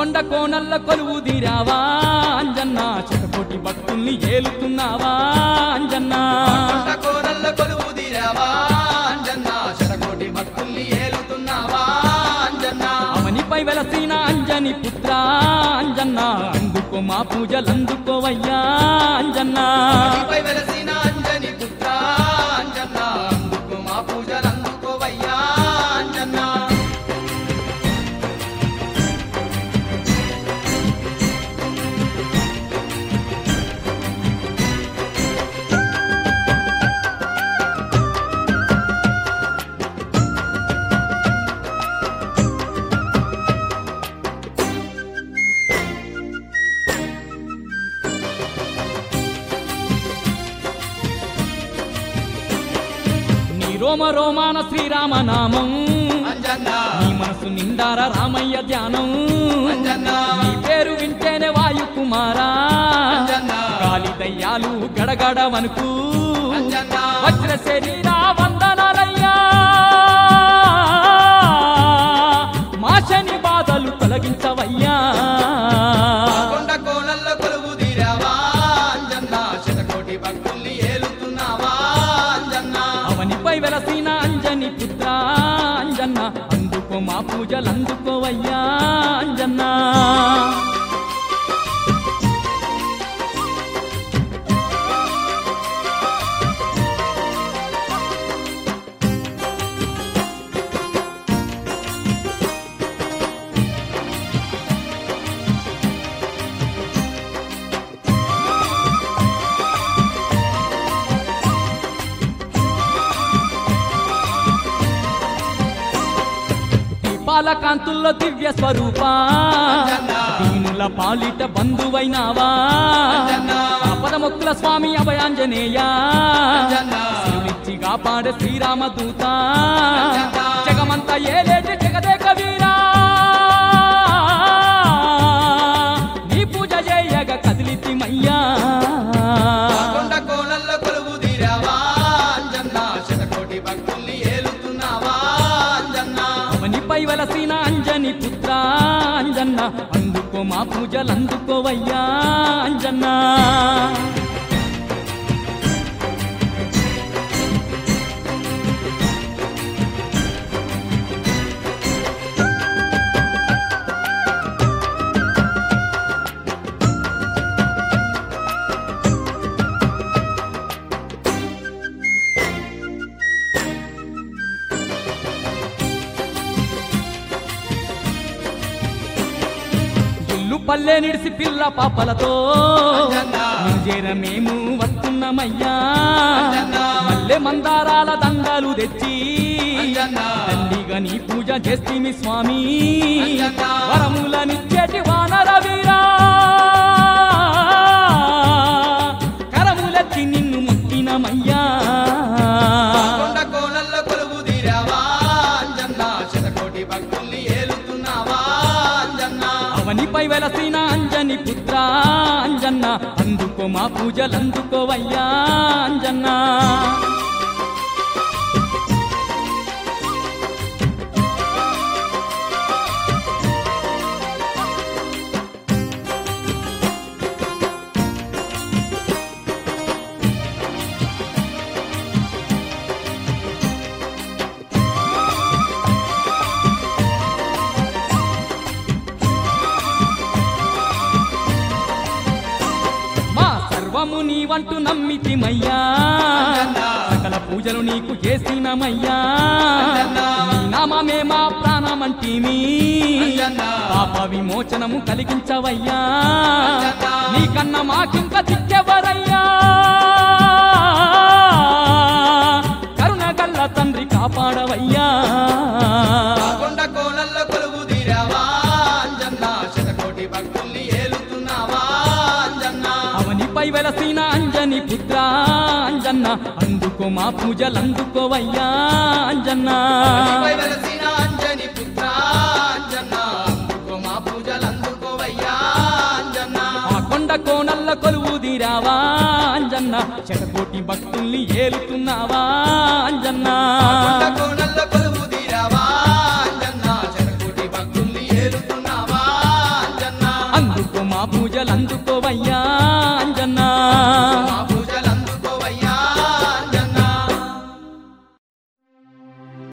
కొండ కోనల్ల కొలువు తీరావా అంజన్న శతకోటి భక్తుల్ని ఏలుతున్నావా అంజన్న కొండ కోనల్ల కొలువు తీరావా అంజన్న శతకోటి భక్తుల్ని ఏలుతున్నావా అంజన్న అవనిపై వెలసిన అంజని పుత్ర అంజన్న అందుకో మా పూజలందుకోవయ్యా అంజన్న నీపై వెలసిన అంజని పుత్ర అంజన్న అందుకు మా పూజలు అందుకోవయ్యా అంజన్న నీ రోమ రోమాన శ్రీరామనామం అంజన్న నీ మనసు నిండార రామయ్య ధ్యానం అంజన్న నీ పేరు వింటేనే వాయుకుమారా అంజన్న గాలి దయ్యాలు గడగడ వణుకు అంజన్న వజ్ర శరీర వందనాలయ్యా మా శని బాధలు తొలగించవయ్యా కొండ కోనల్ల కొలువు తీరావా అంజన్న శతకోటి భక్తుల్ని ఏలుతున్నావా అంజన్న అవనిపై వెలసిన అంజని పుత్ర అంజన్న అందుకో మా పూజలు అందుకోవయ్యా అంజన్నా దీపాల కాంతుల్లో దివ్య స్వరూప దీనుల పాలిట బంధువైనావా ఆపద మొక్కుల స్వామి అభయాంజనేయ శివునిచ్చి కాపాడే శ్రీరామదూత జగమంతా ఏలేటి జగదేక వీరా నీ పూజ చేయగ కదిలితిమయ్యా కొండ కోనల్ల కొలువు తీరావా అంజన్న శతకోటి భక్తుల్ని ఏలుతున్నావా అంజన్న అవనిపై వెలసిన అంజని పుత్ర అంజన్న అందుకో మా పూజలు అందుకోవయ్యా అంజన్నా ఇల్లు పల్లె నిడిసి పిల్ల పాపలతో చేర మేము వస్తున్నామయ్యా మల్లె మందారాల దండాలు తెచ్చి దండిగా నీ పూజ చేస్తీమి స్వామి వరములనిచ్చేటి వానర వీరా కరములెత్తి నిన్ను మొక్కినమయ్యా కొండ కోనల్ల కొలువు తీరావా అంజన్న శతకోటి భక్తుల్ని ఏలుతున్నావా అంజన్న అవనిపై వెలసిన అంజని పుత్ర అంజన్న అందుకో మా పూజలు అందుకోవయ్యా అంజన్నా మా సర్వము నీవంటూ నమ్మితిమయ్యా సకల పూజలు నీకు చేసినమయ్యా నీ నామమే మా ప్రాణమంటిమి పాప విమోచనము కలిగించవయ్యా నీకన్న మాకింక దిక్కెవరయ్యా కరుణ గల్ల తండ్రి కాపాడవయ్యా కొండ కోనల్ల కొలువు తీరావా అంజన్న శతకోటి భక్తుల్ని ఏలుతున్నావా అంజన్న అవనిపై వెలసిన అంజని పుత్ర అంజన్న అందుకో మా పూజలు అందుకోవయ్యా అంజన్నా నీపై వెలసిన అంజని పుత్ర అంజన్న అందుకో మా పూజలు అందుకోవయ్యా అంజన్న ఆ కొండ కోనల్ల కొలువు తీరావా అంజన్న శతకోటి భక్తుల్ని ఏలుతున్నావా అంజన్నా కొండ కోనల్ల కొలువు తీరావా అంజన్న శతకోటి భక్తుల్ని ఏలుతున్నావా అంజన్న పూజలందుకోవయ్యా